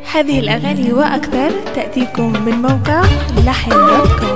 هذه الأغاني وأكثر تأتيكم من موقع لحن دوت كوم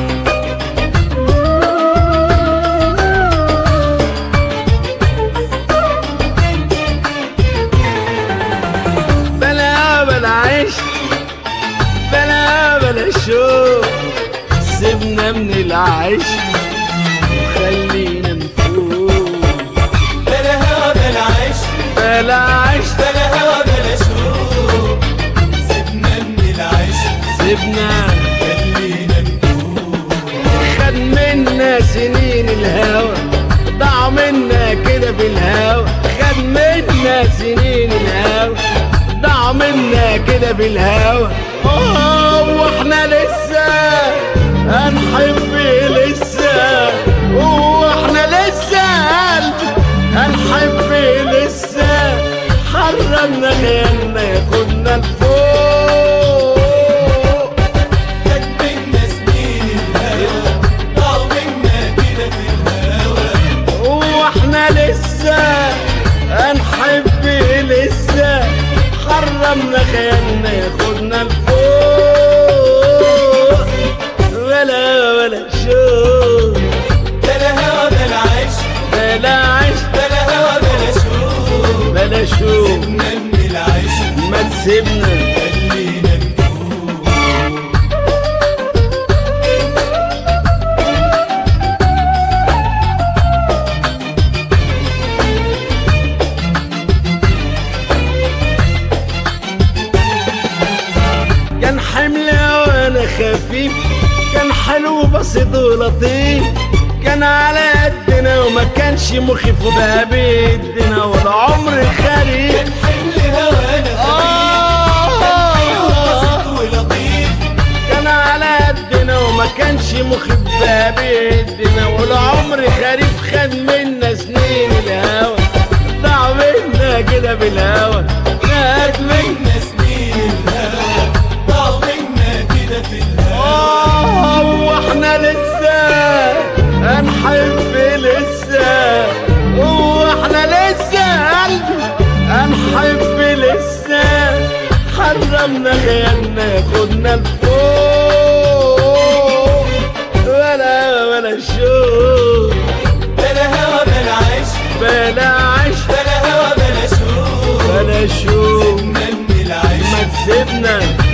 بلا بلا عيش بلا بلا شوق سيبنا من العيش وخلينا نفوق بلا هوا بلا عيش بلا عيش بلا هوا بلا شوق سيبنا من العيش سيبنا خلينا نقول خد منا سنين الهوى ضاع منا كده في الهوى خد منا سنين الهوى ضاع منا كده في الهوى اه واحنا لسه هنحب لسه واحنا لسه هنحب لسه حرمنا خيالنا ياخدنا لفوق خد منا سنين الهوى ضاعوا منا كده في الهوى واحنا لسه هنحب لسه حرمنا خيالنا ياخدنا لفوق ولا ولا شوق بلا هوا بلا عيش بلا عيش بلا هوا بلا شوق بلا شوق سيبنا من العيش ما تسيبنا خلينا نقول كان حملة وانا خفيف كان حلو بسيط ولطيف كان على قدنا وما كانش مخيف وبقى بيدنا والعمر خريف كان حمل هوانا آه. بسيط ولطيف كان على قدنا وما كانش مخيف بقى بيدنا والعمر خريف خد منا سنين الهوى ضاع منا كده بالهوى خد منا منا سنين الهوى ضاعوا منا كده في الهوى آه واحنا لسه هنحب لسه واحنا لسه قلبي هنحب لسه حرمنا خيالنا ياخدنا لفوق ولا ولا شوق بلا هوا بلا عيش بلا عيش بلا هوا بلا شوق بلا شوق سيبنا من العيش ما تسيبنا